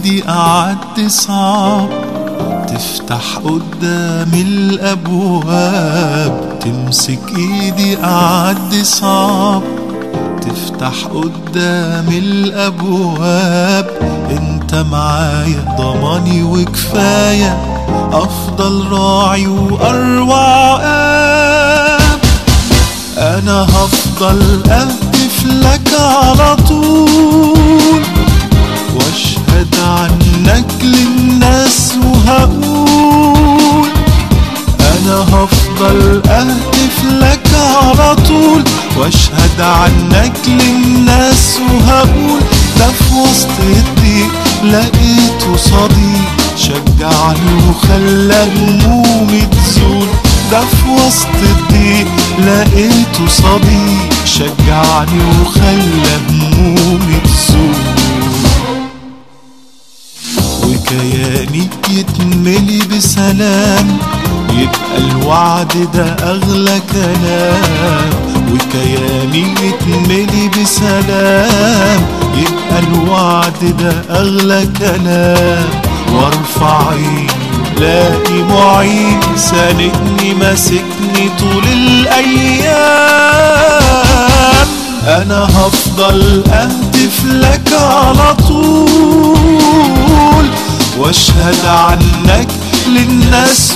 ايدي قعدت صعب تفتح قدام الابواب تمسك ايدي قعدت صعب تفتح قدام الابواب انت معايا ضماني وكفايه افضل راعي واروع اب انا هفضل اهتف لك على طول واشهد عنك للناس وهقول انا هفضل اهتف لك على طول واشهد عنك للناس وهقول ده في وسط الضيق لقيته صديق شجعني وخلى همومي تزول ده في وسط الضيق لقيته صديق شجعني وخلى همومي تزول وكياني يتملي بسلام يبقى الوعد ده أغلى كلام وكياني يتملي بسلام يبقى الوعد ده أغلى كلام وارفع عيني لاقي معين ساندني ماسكني طول الأيام أنا هفضل أهتف لك على طول واشهد عنك للناس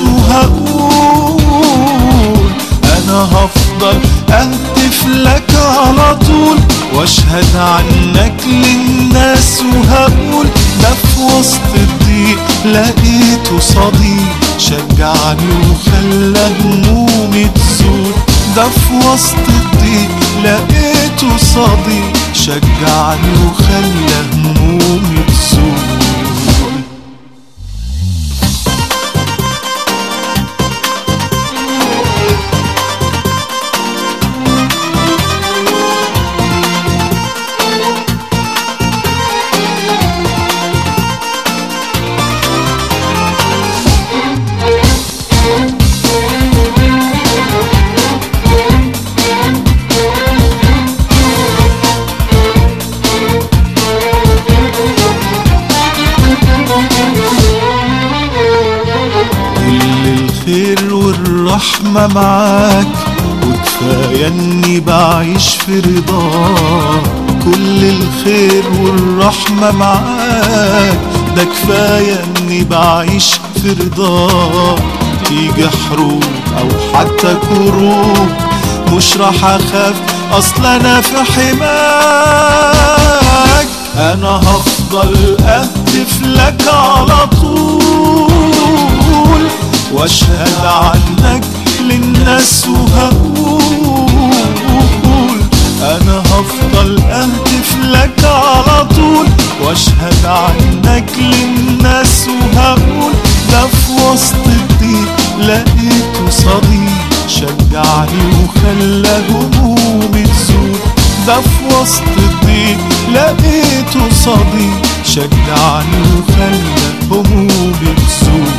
وهقول أنا هفضل أهتف لك على طول واشهد عنك للناس وهقول ده في وسط الضيق لقيته صديق شجعني وخلى همومي تزول ده في وسط الضيق لقيته صديق شجعني وخلى همومي تزول كل الخير والرحمة معاك وكفاية اني بعيش في رضاك كل الخير والرحمة معاك ده كفاية اني بعيش في رضاك تيجي حروب او حتى كروب مش راح اخاف اصل انا في حماك انا هفضل اهتف لك على طول واشهد عنك للناس وهقول انا هفضل اهتف لك على طول واشهد عنك للناس وهقول ده في وسط الضيق لقيته صديق شجعني وخلى همومي تزول ده في وسط الضيق لقيته صديق شجعني وخلى همومي تزول